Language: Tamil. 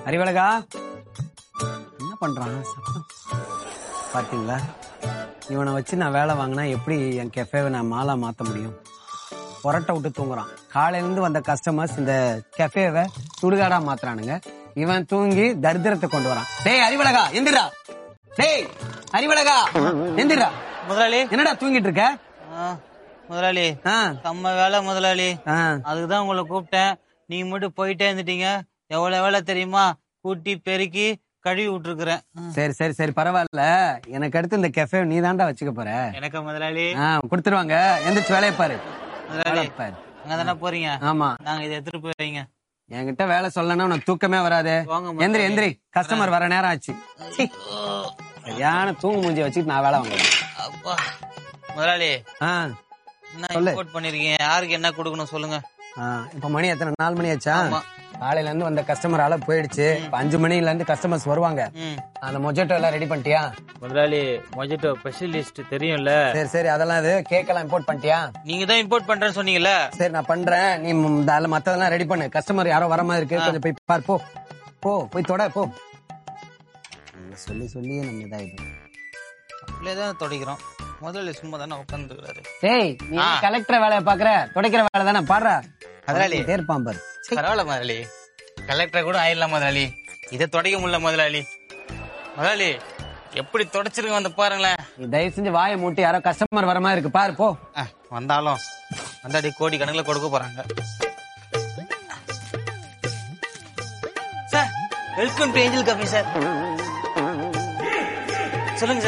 அறிவழகா என்ன பண்றான் சத்தம் பாத்தீங்களா இவனை வச்சு நான் வேலை வாங்கினா எப்படி என் கெஃபேவை நான் மாலா மாத்த முடியும் புரட்ட விட்டு தூங்குறான் காலையில இருந்து வந்த கஸ்டமர்ஸ் இந்த கெஃபேவை சுடுகாடா மாத்துறானுங்க இவன் தூங்கி தரித்திரத்தை கொண்டு வரான் டேய் அறிவழகா எந்திரா டேய் அறிவழகா எந்திரா முதலாளி என்னடா தூங்கிட்டு இருக்க ஆ, முதலாளி ஆ, செம்ம வேலை முதலாளி ஆ. அதுக்குதான் உங்களை கூப்பிட்டேன் நீங்க மட்டும் போயிட்டே இருந்துட்டீங்க எவ்வளவு வேலை தெரியுமா கூட்டி பெருக்கி கழுவி விட்டுருக்குறேன் சரி சரி சரி பரவாயில்ல எனக்கு அடுத்து இந்த கெஃபே நீ தாண்டா வச்சுக்க போற எனக்கா முதலாளி ஆ, கொடுத்துருவாங்க எந்திரிச்சு வேலையை பாரு முதலாளி வேலையை பாரு அங்க தானே போறீங்க ஆமா நாங்க இதை எடுத்துட்டு போய் வைங்க என்கிட்ட வேலை சொல்லனா உனக்கு தூக்கமே வராது வாங்க முதலாளி. எந்திரி எந்திரி கஸ்டமர் வர நேரம் ஆச்சு சீ. சரியான தூங்கு மூஞ்சி வச்சுட்டு நான் வேலை வாங்குறேன் அப்பா முதலாளி ஆ, என்ன சொல்லு. இம்போர்ட் பண்ணிருக்கீங்க யாருக்கு என்ன கொடுக்கணும் சொல்லுங்க ஆ, இப்ப மணி எத்தனை நாலு மணி ஆச்சா ஆமா. காலையில இருந்து வந்த கஸ்டமர் ஆள போயிடுச்சு இப்ப அஞ்சு மணில இருந்து கஸ்டமர்ஸ் வருவாங்க ம் அந்த மொஜெட்டோ எல்லாம் ரெடி பண்ணிட்டியா முதலாளி மொஜிட்டோ ஸ்பெஷலிஸ்ட் தெரியும்ல சரி சரி அதெல்லாம் இது கேக் எல்லாம் இம்போர்ட் பண்ணிட்டியா நீங்க தான் இம்போர்ட் பண்றேன்னு சொன்னீங்கல்ல சரி நான் பண்றேன் நீ ம், இந்த அதுல மத்ததெல்லாம் ரெடி பண்ணு கஸ்டமர் யாரோ வர மாதிரி இருக்கு கொஞ்சம் போய் பார் போ போ போய் தொட போ சொல்லி சொல்லி நம்ம இதாயிடும் அப்படியே தான் துடைக்கிறோம் முதலாளி சும்மா தானே உட்காந்துருக்காரு டேய் நீ கலெக்டர் வேலையை பாக்குற துடைக்கிற வேலை தானே பாடுற முதலாளி. தேர்ப்பான் பாரு பரவாயில்ல முதலாளி கலெக்டர் கூட ஆயிடலாம் முதலாளி இதை துடைக்க முடியல முதலாளி முதலாளி எப்படி துடைச்சிருங்க வந்து பாருங்களேன் நீ தயவு செஞ்சு வாயை மூட்டி யாரோ கஸ்டமர் வர மாதிரி இருக்கு பாரு போ ஆ, வந்தாலும் வந்தாடி கோடி கணக்குல கொடுக்க போறாங்க சார் வெல்கம் டு ஏஞ்சல் கம்மி சார் சொல்லுங்க சார்